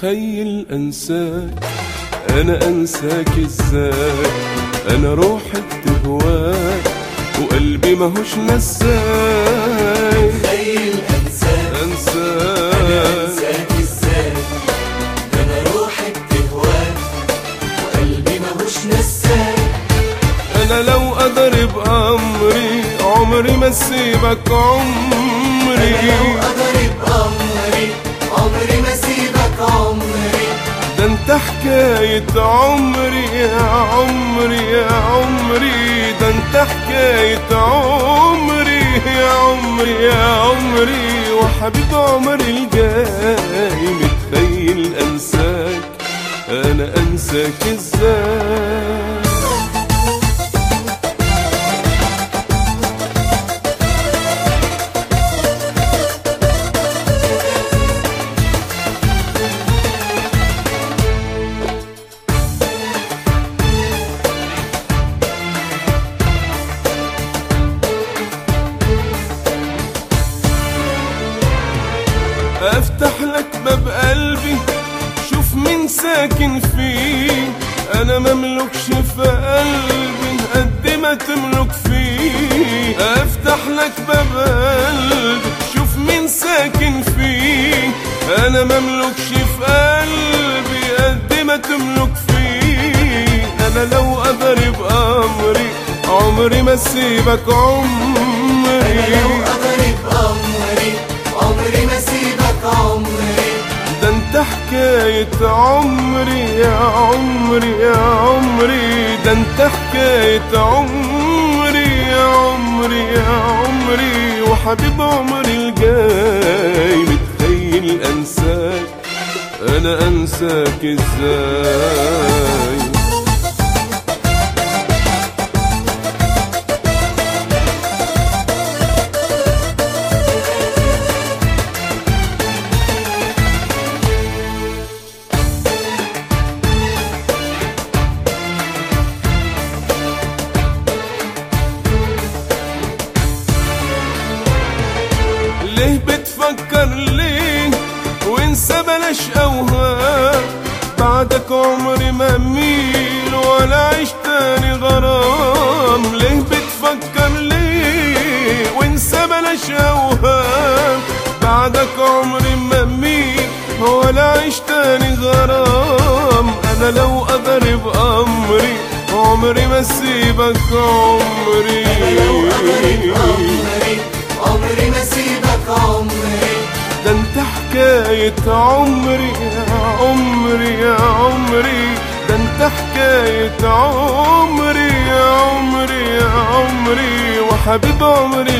متخيل انساك انا انساك ازاي انا روحي بتهواك وقلبي ماهوش نساي تخيل انساك انا انساك انساك ازاي ده انا روحي بتهواك وقلبي ماهوش نساك انا لو اقدر بامري عمري ما اسيبك عمري لو اقدر بامري عمري ما سيبك عمري ده انت حكاية عمري يا عمري يا عمري ده انت حكاية عمري يا عمري يا عمري وحبيب عمري الجاي متخيل انساك انا انساك ازاي افتح لك باب قلبي شوف مين ساكن فيه انا مملكش في قلبي قد ما تملك فيه افتح لك باب قلبي شوف مين ساكن فيه انا مملكش في قلبي قد ما تملك فيه انا لو اقدر بامري عمري ما اسيبك عمري لو اقدر بامري عمري ما سيبك عمري ده انت حكاية عمري يا عمري يا عمري ده انت حكاية عمري يا عمري يا عمري وحبيب عمري الجاي متخيل انساك انا انساك ازاي ليه بتفكر ليه وانسى بلاش اوهام بعدك عمري ما اميل ولا عيش تاني غرام ليه بتفكر ليه وانسى بلاش اوهام بعدك عمري ما اميل ولا عيش تاني غرام انا لو اقدر بامري عمري ما اسيبك عمري لو اقدر بامري عمري ما سيبك عمري ده انت حكاية عمري يا عمري يا عمري ده انت حكاية عمري يا عمري يا عمري وحبيب عمري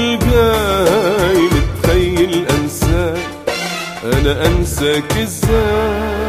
الجاي متخيل انساك انا انساك ازاي